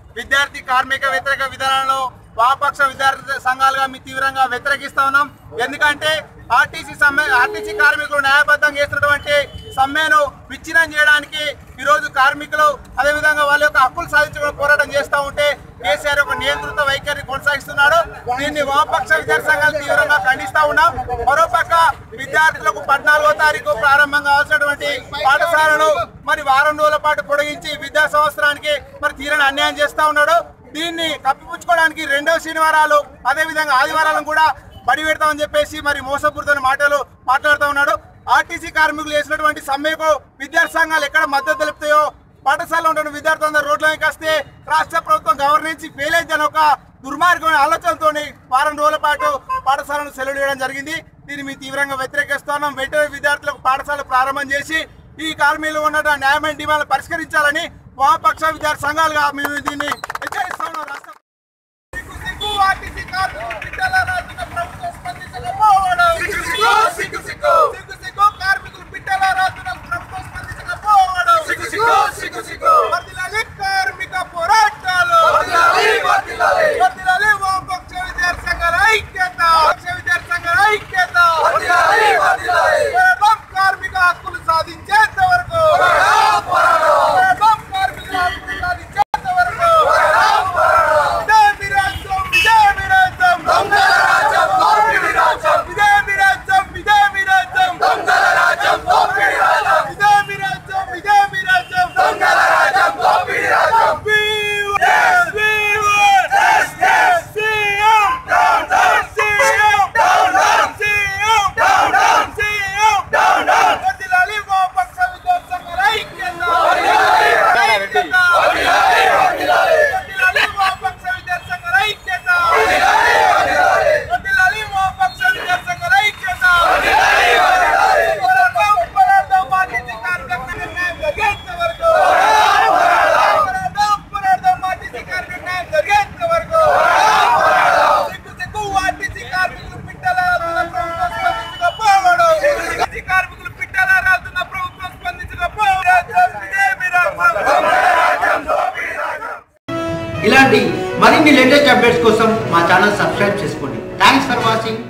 విద్యార్థి కార్మిక వ్యతిరేక విధానాలను వామపక్ష విద్యార్థి సంఘాలుగా మీ తీవ్రంగా వ్యతిరేకిస్తా ఉన్నాం ఎందుకంటే ఆర్టీసీ సమ్మె ఆర్టీసీ కార్మికులు న్యాయబద్ధంగా చేస్తున్నటువంటి సమ్మెను విచ్ఛిన్నం చేయడానికి ఈ రోజు కార్మికులు అదేవిధంగా వాళ్ళ యొక్క హక్కులు సాధించడం పోరాటం చేస్తూ ఉంటే కేసీఆర్ ఒక నియంత్రిత వైఖరి కొనసాగిస్తున్నాడు దీన్ని వామపక్ష విద్యార్థి సంఘాలు తీవ్రంగా ఖండిస్తా ఉన్నాం మరోపక్క విద్యార్థులకు పద్నాలుగో తారీఖు ప్రారంభం కావాల్సినటువంటి పాఠశాలను మరి వారం రోజుల పాటు పొడిగించి విద్యా సంవత్సరానికి మరి తీరని అన్యాయం చేస్తా ఉన్నాడు దీన్ని కప్పిపుచ్చుకోవడానికి రెండవ శనివారాలు అదే విధంగా ఆదివారాలను కూడా బడి పెడతామని చెప్పేసి మరి మోసపూరితమైన మాటలు మాట్లాడుతూ ఉన్నాడు ఆర్టీసీ కార్మికులు చేసినటువంటి సమ్మెకు విద్యార్థి సంఘాలు ఎక్కడ మద్దతు తెలుపుతాయో పాఠశాలలో ఉంటున్న విద్యార్థులందరూ రోడ్లకి వస్తే రాష్ట్ర ప్రభుత్వం గవర్నెన్స్ ఫెయిల్ అయిందని ఒక దుర్మార్గమైన ఆలోచనతో వారం రోజుల పాటు పాఠశాలను సెలవు చేయడం జరిగింది దీన్ని మేము తీవ్రంగా వ్యతిరేకిస్తున్నాం వెంటనే విద్యార్థులకు పాఠశాల ప్రారంభం చేసి ఈ కార్మికులు ఉన్న న్యాయమైన డిమాండ్లు పరిష్కరించాలని వామపక్ష విద్యార్థి సంఘాలుగా మేము దీన్ని హెచ్చరిస్తా ఉన్నాం రాష్ట్ర సిగ్గు సిగ్గు ఆర్టీసీ కార్మికులు బిడ్డల రాజున ప్రభుత్వం స్పందించకపోవడం. సిగ్గు సిగ్గు కార్మికులు బిడ్డల రాజున ప్రభుత్వం స్పందించకపోవడం. వర్ధిల్లాలి కార్మిక పోరాటాలు. వర్ధిల్లాలి వామపక్ష విద్యార్థి సంఘాల ఐక్యత. పక్ష విద్యార్థి సంఘాల ఐక్యత. పోరాటం కార్మిక హక్కులు సాధించేంత వరకు పోరాటం కార్మిక హక్కులు సాధించేంత వరకు ఇదే మీ రాజ్యం, ఇదే మీ రాజ్యం. ఇదే మీ రాజ్యం, ఇదే మీ రాజ్యం. ఇదే మీ రాజ్యం, ఇదే మీ రాజ్యం. We want- we want- CM. CM. CM. వర్ధిల్లాలి వామపక్ష విద్యార్థి సంఘాల ఐక్యత. ఐక్యత. వర్ధిల్లాలి వామపక్ష విద్యార్థి సంఘాల ఐక్యత. వర్ధిల్లాలి వామపక్ష విద్యార్థి సంఘాల ఐక్యత. పోరాటం, పోరాటం, మాటిచ్చి కార్మిక న్యాయం జరిగేంత వరకు. పోరాటం, పోరాటం, మాటిచ్చి కార్మిక న్యాయం జరిగేంత వరకు. సిగ్గు, సిగ్గు, ఆర్టీసీ కార్మికులు పిట్టల రాజున ప్రభుత్వం స్పందించకపోవడం. ఆర్టీసీ కార్మికులు పిట్టల రాజున ప్రభుత్వం స్పందించకపోవడం. ఇదే మీ రాజ్యం. ఇలాంటి మరిన్ని లేటెస్ట్ అప్డేట్స్ కోసం మా ఛానల్ సబ్స్క్రైబ్ చేసుకోండి థ్యాంక్స్ ఫర్ వాచింగ్